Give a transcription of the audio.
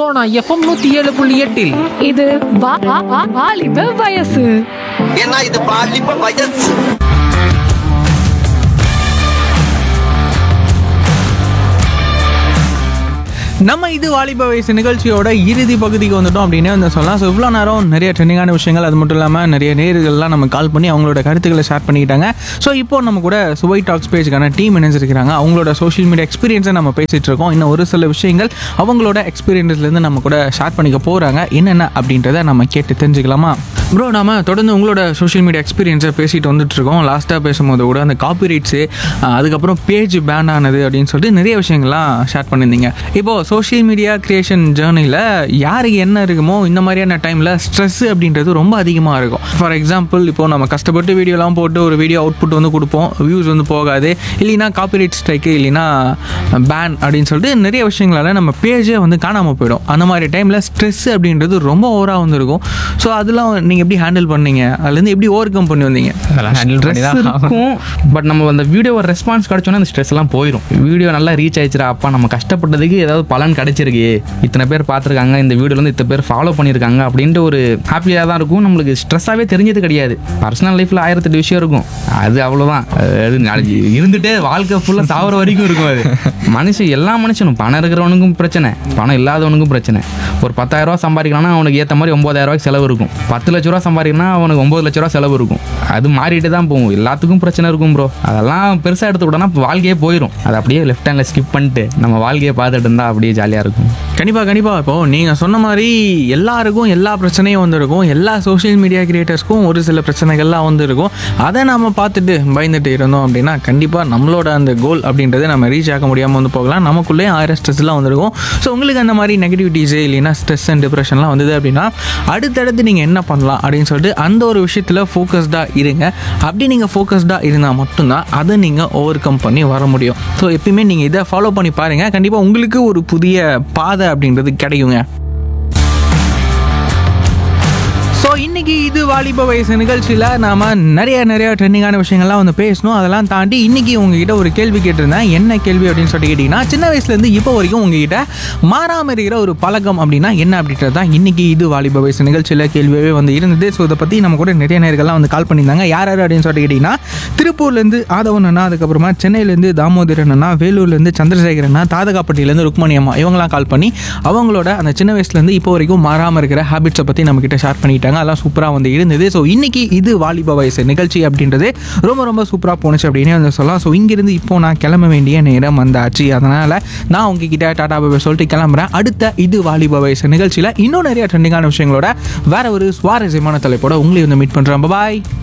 Sona FM நூத்தி ஏழு புள்ளி எட்டில் இது வா- வா- வா- வாலிப வயசு ஏன்னா இது பாலிப்ப வயசு நம்ம இது வாலிப வயசு நிகழ்ச்சியோட இறுதி பகுதிக்கு வந்துட்டோம் அப்படின்னு வந்து சொல்லலாம் ஸோ இவ்வளோ நேரம் நிறைய ட்ரெண்டிங்கான விஷயங்கள் அது மட்டும் இல்லாமல் நிறைய நேர்கள்லாம் நம்ம கால் பண்ணி அவங்களோட கருத்துக்களை ஷேர் பண்ணிக்கிட்டாங்க ஸோ இப்போ நம்ம கூட சுவை டாக்ஸ் பேஜுக்கான டீம் இணைஞ்சிருக்கிறாங்க அவங்களோட சோஷியல் மீடியா எக்ஸ்பீரியன்ஸை நம்ம பேசிகிட்டு இருக்கோம் இன்னும் ஒரு சில விஷயங்கள் அவங்களோட எக்ஸ்பீரியன்ஸ்லேருந்து நம்ம கூட ஷேர் பண்ணிக்க போகிறாங்க என்னென்ன அப்படின்றத நம்ம கேட்டு தெரிஞ்சுக்கலாமா ப்ரோ நாம தொடர்ந்து உங்களோட சோஷியல் மீடியா எக்ஸ்பீரியன்ஸை பேசிட்டு வந்துட்டு இருக்கோம் லாஸ்ட்டாக பேசும்போது கூட அந்த காப்பிரைட்ஸு அதுக்கப்புறம் பேஜ் பேன் ஆனது அப்படின்னு சொல்லிட்டு நிறைய விஷயங்கள்லாம் ஷேர் பண்ணியிருந்தீங்க இப்போது சோஷியல் மீடியா கிரியேஷன் ஜேர்னியில் யாருக்கு என்ன இருக்குமோ இந்த மாதிரியான டைமில் ஸ்ட்ரெஸ் அப்படின்றது ரொம்ப அதிகமாக இருக்கும் ஃபார் எக்ஸாம்பிள் இப்போ நம்ம கஷ்டப்பட்டு வீடியோலாம் போட்டு ஒரு வீடியோ அவுட்புட் வந்து கொடுப்போம் வியூஸ் வந்து போகாது இல்லைன்னா காப்பிரைட் ஸ்ட்ரைக்கு இல்லைன்னா பேன் அப்படின்னு சொல்லிட்டு நிறைய விஷயங்களால நம்ம பேஜே வந்து காணாமல் போயிடும் அந்த மாதிரி டைமில் ஸ்ட்ரெஸ் அப்படின்றது ரொம்ப ஓவராக வந்துருக்கும் ஸோ அதெல்லாம் நீங்கள் எப்படி ஹேண்டில் பண்ணீங்க அதுலேருந்து எப்படி ஓவர் கம் பண்ணி வந்தீங்க ஸ்ட்ரெஸ் இருக்கும் பட் நம்ம அந்த வீடியோவை ரெஸ்பான்ஸ் கிடைச்சோன்னா அந்த ஸ்ட்ரெஸ் எல்லாம் போயிடும் வீடியோ நல்லா ரீச் ஆயிடுச்சுடா அப்பா நம்ம கஷ்டப்பட்டதுக்கு ஏதாவது பலன் கிடைச்சிருக்கு இத்தனை பேர் பார்த்துருக்காங்க இந்த வீடியோல வந்து இத்தனை பேர் ஃபாலோ பண்ணியிருக்காங்க அப்படின்ட்டு ஒரு ஹாப்பியாக தான் இருக்கும் நம்மளுக்கு ஸ்ட்ரெஸ்ஸாகவே தெரிஞ்சது கிடையாது பர்சனல் லைஃப்பில் ஆயிரத்தெட்டு விஷயம் இருக்கும் அது அவ்வளோதான் அது நாளைக்கு இருந்துட்டே வாழ்க்கை ஃபுல்லாக சாவர வரைக்கும் இருக்கும் அது மனுஷன் எல்லா மனுஷனும் பணம் இருக்கிறவனுக்கும் பிரச்சனை பணம் இல்லாதவனுக்கும் பிரச்சனை ஒரு பத்தாயிரம் ரூபா சம்பாதிக்கிறான்னா அவனுக்கு ஏற்ற மாதிரி ஒன்பதாயிரம் ரூபாய்க்கு செலவு இருக்கும் பத்து லட்ச ரூபா சம்பாதிக்கணும்னா அவனுக்கு ஒன்பது லட்ச ரூபா செலவு இருக்கும் அது மாறிட்டு தான் போகும் எல்லாத்துக்கும் பிரச்சனை இருக்கும் ப்ரோ அதெல்லாம் பெருசாக எடுத்துக்கிட்டோம்னா வாழ்க்கையே போயிடும் அது அப்படியே லெஃப்ட் ஹேண்டில் ஸ்கிப் பண்ணிட்டு நம்ம வாழ்க்கையை பார்த்துட்டு இருந்தா அப்படியே ஜாலியாக இருக்கும் கண்டிப்பாக கண்டிப்பாக இப்போ நீங்கள் சொன்ன மாதிரி எல்லாருக்கும் எல்லா பிரச்சனையும் வந்திருக்கும் எல்லா சோஷியல் மீடியா கிரியேட்டர்ஸ்க்கும் ஒரு சில பிரச்சனைகள்லாம் வந்திருக்கும் அதை நம்ம பார்த்துட்டு பயந்துட்டு இருந்தோம் அப்படின்னா கண்டிப்பாக நம்மளோட அந்த கோல் அப்படின்றத நம்ம ரீச் ஆக முடியாமல் வந்து போகலாம் நமக்குள்ளே ஆயிரம் ஸ்ட்ரெஸ்லாம் வந்திருக்கும் ஸோ உங்களுக்கு அந்த மாதிரி நெகட்டிவிட்டிஸு இல்லைன்னா ஸ்ட்ரெஸ் அண்ட் டிப்ரெஷன்லாம் வந்தது அப்படின்னா அடுத்தடுத்து நீங்கள் என்ன பண்ணலாம் அப்படின்னு சொல்லிட்டு அந்த ஒரு விஷயத்தில் ஃபோக்கஸ்டாக இருங்க அப்படி நீங்கள் ஃபோக்கஸ்டாக இருந்தால் மட்டும்தான் அதை நீங்கள் ஓவர் கம் பண்ணி வர முடியும் ஸோ எப்பயுமே நீங்கள் இதை ஃபாலோ பண்ணி பாருங்கள் கண்டிப்பாக உங்களுக்கு ஒரு புதிய பாதை அப்படின்றது கிடைக்குங்க ஸோ இன்னைக்கு இது வாலிப வயசு நிகழ்ச்சியில் நாம நிறைய நிறைய ட்ரெண்டிங்கான விஷயங்கள்லாம் வந்து பேசணும் அதெல்லாம் தாண்டி இன்னைக்கு உங்ககிட்ட ஒரு கேள்வி கேட்டிருந்தேன் என்ன கேள்வி அப்படின்னு சொல்லிட்டு கேட்டிங்கன்னா சின்ன வயசுலேருந்து இப்போ வரைக்கும் உங்ககிட்ட மாறாமல் இருக்கிற ஒரு பழக்கம் அப்படின்னா என்ன அப்படின்றது தான் இன்னைக்கு இது வாலிப வயசு நிகழ்ச்சியில் கேள்வியாகவே வந்து இருந்தது ஸோ இதை பற்றி நம்ம கூட நிறைய நேர்கள்லாம் வந்து கால் பண்ணியிருந்தாங்க யார் யார் அப்படின்னு சொல்லிட்டு கேட்டிங்கன்னா திருப்பூர்லேருந்து ஆதவன் அண்ணா அதுக்கப்புறமா சென்னையிலேருந்து தாமோதரன் அண்ணா வேலூர்லேருந்து சந்திரசேகர் அண்ணா தாதகாப்பட்டியிலேருந்து ருக்மணி அம்மா இவங்களாம் கால் பண்ணி அவங்களோட அந்த சின்ன வயசுலேருந்து இப்போ வரைக்கும் மாறாமல் இருக்கிற ஹேபிட்ஸை பற்றி நம்மக்கிட்ட ஷேர் பண்ணிட்டாங்க அதெல்லாம் சூப்பராக வந்து இருந்தது ஸோ இன்னைக்கு இது வாலிப வயசு நிகழ்ச்சி அப்படின்றது ரொம்ப ரொம்ப சூப்பராக போணுச்சு அப்படின்னு வந்து சொல்லலாம் ஸோ இங்கிருந்து இப்போ நான் கிளம்ப வேண்டிய நேரம் வந்தாச்சு அதனால் நான் உங்ககிட்ட டாடா பாபா சொல்லிட்டு கிளம்புறேன் அடுத்த இது வாலிப வயசு நிகழ்ச்சியில் இன்னும் நிறைய ட்ரெண்டிங்கான விஷயங்களோட வேற ஒரு சுவாரஸ்யமான தலைப்போட உங்களை வந்து மீட் பண்ணுறேன் பாய்